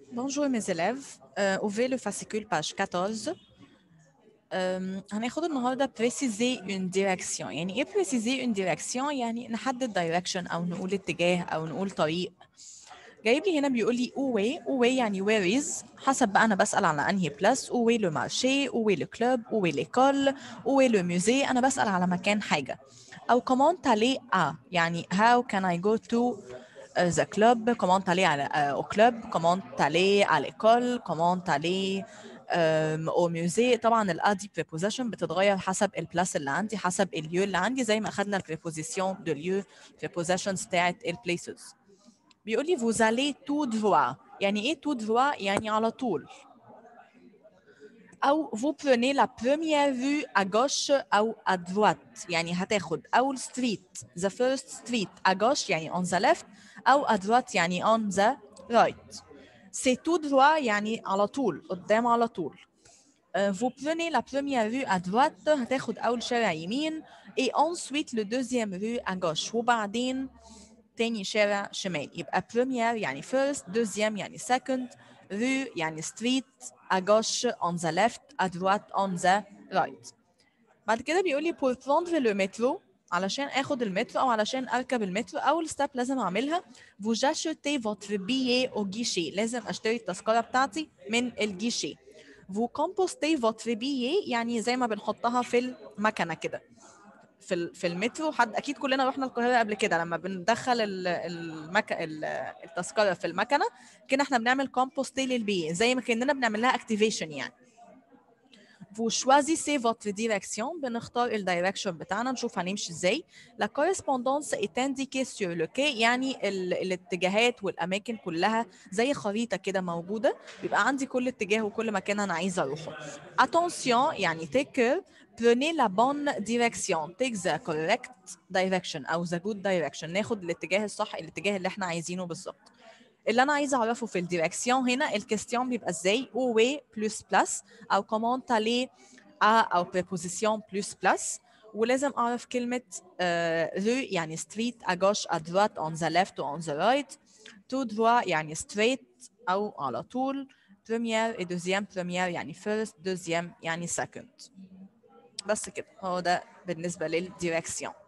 Bonjour mes élèves. Euh, ouvrez le fascicule page 14. Euh, هناخد النهارده préciser une direction يعني ايه préciser une direction يعني نحدد direction او نقول اتجاه او نقول طريق جايب لي هنا بيقول لي où est où est يعني where is حسب بقى انا بسأل على انهي بلاس où est le marché où est le club où est l'école où est le musée انا بسأل على مكان حاجة او comment aller à يعني how can I go to uh, the club comment aller à, uh, au club comment aller à l'école comment aller um, au musée طبعا ال دي preposition بتتغير حسب البلاس اللي عندي حسب اليو اللي عندي زي ما اخدنا البريبوزيسيون دو lieu prepositions بتاعت البليسز بيقول لي vous allez tout droit يعني ايه tout droit يعني على طول او vous prenez la première rue à gauche او à droite يعني هتاخد اول street the first street à gauche يعني on the left او à droite يعني on the right c'est tout droit يعني على طول قدام على طول Uh, vous prenez la première rue à droite هتاخد أول شارع يمين et ensuite le deuxième rue à gauche وبعدين تاني شارع شمال يبقى première يعني first deuxième يعني second rue يعني street à gauche on the left à droite on the right بعد كده بيقول لي pour prendre le métro علشان اخد المترو او علشان اركب المترو اول ستيب لازم اعملها vous achetez votre billet au guichet لازم اشتري التذكره بتاعتي من الجيشي vous compostez votre billet يعني زي ما بنحطها في المكنه كده في في المترو حد اكيد كلنا رحنا القاهره قبل كده لما بندخل المك... التذكره في المكنه كده احنا بنعمل كومبوستي للبي زي ما كاننا بنعمل لها اكتيفيشن يعني vous choisissez votre direction بنختار الدايركشن بتاعنا نشوف هنمشي ازاي la correspondance est indiquée sur le quai يعني ال... الاتجاهات والاماكن كلها زي خريطه كده موجوده بيبقى عندي كل اتجاه وكل مكان انا عايزه اروحه attention يعني take care prenez la bonne direction take the correct direction او the good direction ناخد الاتجاه الصح الاتجاه اللي احنا عايزينه بالظبط اللي انا عايزه اعرفه في الديركسيون هنا الكيستيون بيبقى ازاي او بلس بلس او كومون تالي ا او بريبوزيسيون بلس بلس ولازم اعرف كلمه رو يعني ستريت à gauche à droite on the left و on the right tout droit يعني straight او على طول première et deuxième première يعني first deuxième يعني second بس كده هو ده بالنسبه للديركسيون